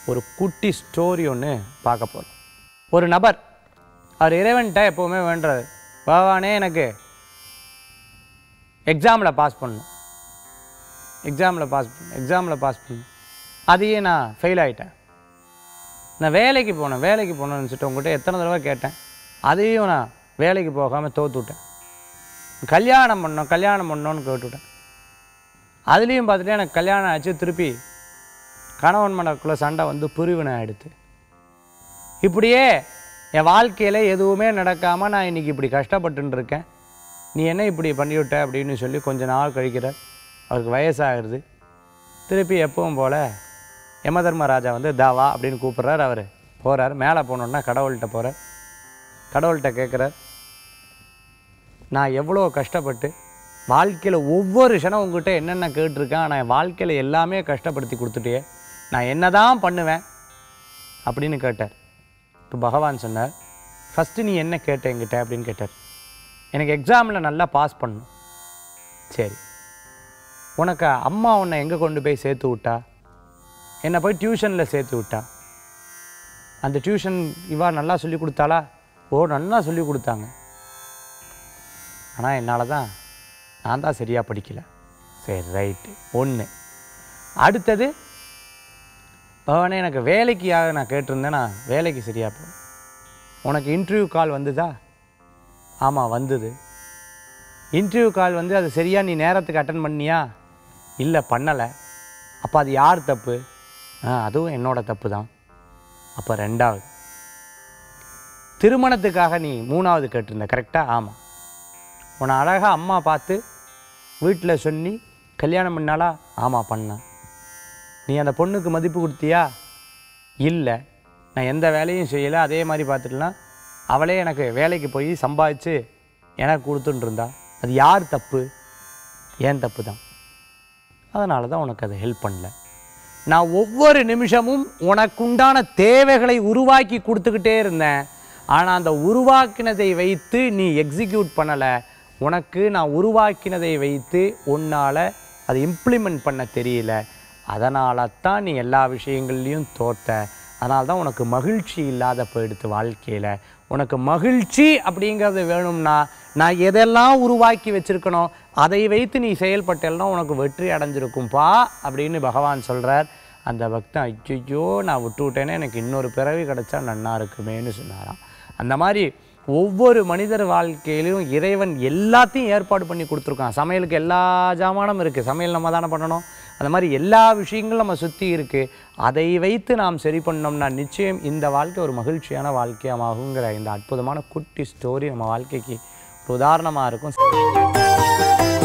ஒரு குட்டி ஸ்டோரி ஒன்று பார்க்க போகிறோம் ஒரு நபர் அவர் இறைவன்கிட்ட எப்போவுமே வேண்டுறாரு பகவானே எனக்கு எக்ஸாமில் பாஸ் பண்ணணும் எக்ஸாமில் பாஸ் பண்ணணும் எக்ஸாமில் பாஸ் பண்ணணும் அதையே நான் ஃபெயில் ஆகிட்டேன் நான் வேலைக்கு போனேன் வேலைக்கு போனேன்னு நினச்சிட்டு உங்கள்கிட்ட எத்தனை தடவை கேட்டேன் அதையும் நான் வேலைக்கு போகாமல் தோத்து விட்டேன் கல்யாணம் பண்ணோம் கல்யாணம் பண்ணோன்னு கேட்டுவிட்டேன் அதுலேயும் பார்த்துட்டு எனக்கு கல்யாணம் ஆச்சு திருப்பி கணவன் மனக்குள்ளே சண்டை வந்து பிரிவினை ஆயிடுத்து இப்படியே என் வாழ்க்கையில் எதுவுமே நடக்காமல் நான் இன்றைக்கி இப்படி கஷ்டப்பட்டுன்னு இருக்கேன் நீ என்ன இப்படி பண்ணிவிட்ட அப்படின்னு சொல்லி கொஞ்ச நாள் கழிக்கிறார் அவருக்கு வயசாகிறது திருப்பி எப்பவும் போல் யம தர்மராஜா வந்து தாவா அப்படின்னு கூப்பிட்றாரு அவர் போகிறார் மேலே போனோன்னா கடவுள்கிட்ட போகிறார் கடவுள்கிட்ட கேட்குறார் நான் எவ்வளோ கஷ்டப்பட்டு வாழ்க்கையில் ஒவ்வொரு க்ஷணம் உங்ககிட்ட என்னென்ன கேட்டிருக்கேன் ஆனால் என் வாழ்க்கையில் எல்லாமே கஷ்டப்படுத்தி கொடுத்துட்டியே நான் என்ன தான் பண்ணுவேன் அப்படின்னு கேட்டார் இப்போ பகவான் சொன்னார் ஃபஸ்ட்டு நீ என்ன கேட்ட என்கிட்ட அப்படின்னு கேட்டார் எனக்கு எக்ஸாமில் நல்லா பாஸ் பண்ணணும் சரி உனக்கு அம்மா உன்னை எங்கே கொண்டு போய் சேர்த்து விட்டா என்னை போய் டியூஷனில் சேர்த்து விட்டா அந்த டியூஷன் இவா நல்லா சொல்லி கொடுத்தாளா ஓ நல்லா சொல்லி கொடுத்தாங்க ஆனால் என்னால் தான் நான் தான் சரியாக படிக்கல சரி ரைட்டு ஒன்று அடுத்தது பகவானே எனக்கு வேலைக்காக நான் கேட்டிருந்தேன் நான் வேலைக்கு சரியாக போ உனக்கு இன்டர்வியூ கால் வந்துதா ஆமாம் வந்தது இன்டர்வியூ கால் வந்து அது சரியாக நீ நேரத்துக்கு அட்டன் பண்ணியா இல்லை பண்ணலை அப்போ அது யார் தப்பு ஆ அதுவும் என்னோட தப்பு தான் அப்போ ரெண்டாவது திருமணத்துக்காக நீ மூணாவது கேட்டிருந்த கரெக்டாக ஆமாம் உன்னை அழகாக அம்மா பார்த்து வீட்டில் சொல்லி கல்யாணம் பண்ணாலா ஆமாம் பண்ணேன் நீ அந்த பொண்ணுக்கு மதிப்பு கொடுத்தியா இல்லை நான் எந்த வேலையும் செய்யலை அதே மாதிரி பார்த்துட்டுலாம் அவளே எனக்கு வேலைக்கு போய் சம்பாதிச்சு எனக்கு கொடுத்துட்டு இருந்தா அது யார் தப்பு ஏன் தப்பு தான் அதனால தான் உனக்கு அதை ஹெல்ப் பண்ணல நான் ஒவ்வொரு நிமிஷமும் உனக்குண்டான தேவைகளை உருவாக்கி கொடுத்துக்கிட்டே இருந்தேன் ஆனால் அந்த உருவாக்கினதை வைத்து நீ எக்ஸிக்யூட் பண்ணலை உனக்கு நான் உருவாக்கினதை வைத்து உன்னால் அதை இம்ப்ளிமெண்ட் பண்ண தெரியல அதனால தான் நீ எல்லா விஷயங்கள்லையும் தோத்த அதனால தான் உனக்கு மகிழ்ச்சி இல்லாத போயிடுத்து வாழ்க்கையில் உனக்கு மகிழ்ச்சி அப்படிங்கிறது வேணும்னா நான் எதெல்லாம் உருவாக்கி வச்சிருக்கனோ அதை வைத்து நீ செயல்பட்டேன்னா உனக்கு வெற்றி அடைஞ்சிருக்கும்பா அப்படின்னு பகவான் சொல்கிறார் அந்த பக்தன் ஐயோ நான் விட்டு விட்டேனே எனக்கு இன்னொரு பிறவி கிடைச்சா நன்னா இருக்குமேன்னு சொன்னாராம் அந்த மாதிரி ஒவ்வொரு மனிதர் வாழ்க்கையிலும் இறைவன் எல்லாத்தையும் ஏற்பாடு பண்ணி கொடுத்துருக்கான் சமையலுக்கு எல்லா ஜாமானும் இருக்குது சமையல் நம்ம தானே பண்ணணும் அந்த மாதிரி எல்லா விஷயங்களும் நம்ம சுற்றி இருக்குது அதை வைத்து நாம் சரி பண்ணோம்னா நிச்சயம் இந்த வாழ்க்கை ஒரு மகிழ்ச்சியான வாழ்க்கையாகுங்கிற இந்த அற்புதமான குட்டி ஸ்டோரி நம்ம வாழ்க்கைக்கு ஒரு உதாரணமாக இருக்கும்